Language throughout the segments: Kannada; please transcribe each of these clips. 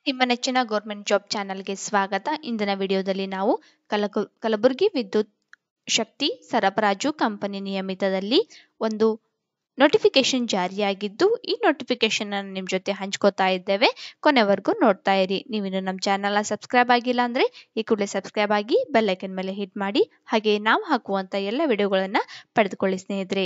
ನಿಮ್ಮ ನೆಚ್ಚಿನ ಗೌರ್ಮೆಂಟ್ ಜಾಬ್ ಚಾನಲ್ಗೆ ಸ್ವಾಗತ ಇಂದಿನ ವಿಡಿಯೋದಲ್ಲಿ ನಾವು ಕಲಕು ಕಲಬುರಗಿ ವಿದ್ಯುತ್ ಶಕ್ತಿ ಸರಬರಾಜು ಕಂಪನಿ ನಿಯಮಿತದಲ್ಲಿ ಒಂದು ನೋಟಿಫಿಕೇಶನ್ ಜಾರಿಯಾಗಿದ್ದು ಈ ನೋಟಿಫಿಕೇಶನ್ ಅನ್ನು ನಿಮ್ಮ ಜೊತೆ ಹಂಚ್ಕೋತಾ ಇದ್ದೇವೆ ಕೊನೆವರೆಗೂ ನೋಡ್ತಾ ಇರಿ ನೀವಿನ್ನು ನಮ್ಮ ಚಾನಲ್ನ ಸಬ್ಸ್ಕ್ರೈಬ್ ಆಗಿಲ್ಲ ಅಂದರೆ ಈ ಕೂಡಲೇ ಸಬ್ಸ್ಕ್ರೈಬ್ ಆಗಿ ಬೆಲ್ಲೈಕನ್ ಮೇಲೆ ಹಿಟ್ ಮಾಡಿ ಹಾಗೆ ನಾವು ಹಾಕುವಂಥ ಎಲ್ಲ ವಿಡಿಯೋಗಳನ್ನು ಪಡೆದುಕೊಳ್ಳಿ ಸ್ನೇಹಿತರೆ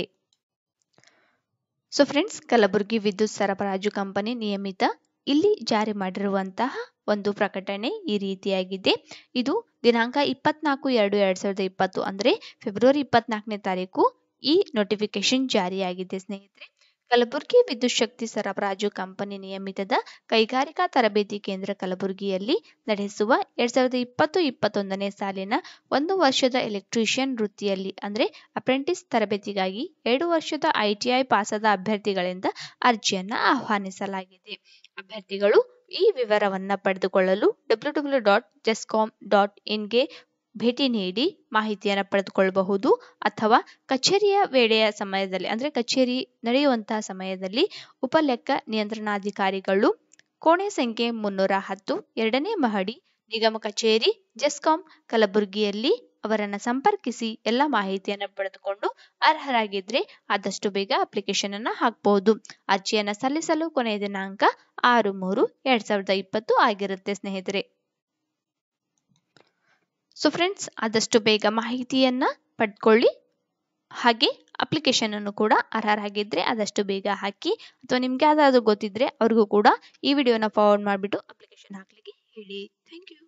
ಸೊ ಫ್ರೆಂಡ್ಸ್ ಕಲಬುರಗಿ ವಿದ್ಯುತ್ ಸರಬರಾಜು ಕಂಪನಿ ನಿಯಮಿತ ಇಲ್ಲಿ ಜಾರಿ ಮಾಡಿರುವಂತಹ ಒಂದು ಪ್ರಕಟಣೆ ಈ ರೀತಿಯಾಗಿದೆ ಇದು ದಿನಾಂಕ ಇಪ್ಪತ್ನಾಲ್ಕು ಎರಡು ಎರಡ್ ಸಾವಿರದ ಇಪ್ಪತ್ತು ಅಂದ್ರೆ ಫೆಬ್ರವರಿ ಇಪ್ಪತ್ನಾಲ್ಕನೇ ತಾರೀಕು ಈ ನೋಟಿಫಿಕೇಶನ್ ಜಾರಿಯಾಗಿದೆ ಸ್ನೇಹಿತರೆ ಕಲಬುರಗಿ ವಿದ್ಯುತ್ ಶಕ್ತಿ ಸರಬರಾಜು ಕಂಪನಿ ನಿಯಮಿತದ ಕೈಗಾರಿಕಾ ತರಬೇತಿ ಕೇಂದ್ರ ಕಲಬುರಗಿಯಲ್ಲಿ ನಡೆಸುವ ಎರಡ್ ಸಾವಿರದ ಇಪ್ಪತ್ತು ಇಪ್ಪತ್ತೊಂದನೇ ಸಾಲಿನ ಒಂದು ವರ್ಷದ ಎಲೆಕ್ಟ್ರಿಷಿಯನ್ ವೃತ್ತಿಯಲ್ಲಿ ಅಂದ್ರೆ ಅಪ್ರೆಂಟಿಸ್ ತರಬೇತಿಗಾಗಿ ಎರಡು ವರ್ಷದ ಐಟಿಐ ಪಾಸಾದ ಅಭ್ಯರ್ಥಿಗಳಿಂದ ಅರ್ಜಿಯನ್ನ ಆಹ್ವಾನಿಸಲಾಗಿದೆ ಅಭ್ಯರ್ಥಿಗಳು ಈ ವಿವರವನ್ನ ಪಡೆದುಕೊಳ್ಳಲು W W dot GESCOM dot ಇನ್ಗೆ ಭೇಟಿ ನೀಡಿ ಮಾಹಿತಿಯನ್ನು ಪಡೆದುಕೊಳ್ಳಬಹುದು ಅಥವಾ ಕಚೇರಿಯ ವೇಳೆಯ ಸಮಯದಲ್ಲಿ ಅಂದ್ರೆ ಕಚೇರಿ ನಡೆಯುವಂತಹ ಸಮಯದಲ್ಲಿ ಉಪಲೆಕ್ಕ ನಿಯಂತ್ರಣಾಧಿಕಾರಿಗಳು ಕೋಣೆ ಸಂಖ್ಯೆ ಮುನ್ನೂರ ಹತ್ತು ಎರಡನೇ ಮಹಡಿ ನಿಗಮ ಕಚೇರಿ ಜೆಸ್ಕಾಂ ಕಲಬುರಗಿಯಲ್ಲಿ ಅವರನ್ನು ಸಂಪರ್ಕಿಸಿ ಎಲ್ಲ ಮಾಹಿತಿಯನ್ನು ಪಡೆದುಕೊಂಡು ಅರ್ಹರಾಗಿದ್ರೆ ಆದಷ್ಟು ಬೇಗ ಅಪ್ಲಿಕೇಶನ್ ಅನ್ನ ಹಾಕಬಹುದು ಅರ್ಜಿಯನ್ನ ಸಲ್ಲಿಸಲು ಕೊನೆಯ ದಿನಾಂಕ ಆರು ಮೂರು ಎರಡ್ ಸಾವಿರದ ಇಪ್ಪತ್ತು ಆಗಿರುತ್ತೆ ಸ್ನೇಹಿತರೆ ಸೊ ಫ್ರೆಂಡ್ಸ್ ಆದಷ್ಟು ಬೇಗ ಮಾಹಿತಿಯನ್ನ ಪಡ್ಕೊಳ್ಳಿ ಹಾಗೆ ಅಪ್ಲಿಕೇಶನ್ ಅನ್ನು ಕೂಡ ಅರ್ಹರಾಗಿದ್ರೆ ಆದಷ್ಟು ಬೇಗ ಹಾಕಿ ಅಥವಾ ನಿಮ್ಗೆ ಯಾವ್ದಾದ್ರು ಗೊತ್ತಿದ್ರೆ ಅವ್ರಿಗೂ ಕೂಡ ಈ ವಿಡಿಯೋನ ಫಾರ್ವರ್ಡ್ ಮಾಡಿಬಿಟ್ಟು ಅಪ್ಲಿಕೇಶನ್ ಹಾಕ್ಲಿಕ್ಕೆ ಹೇಳಿ ಥ್ಯಾಂಕ್ ಯು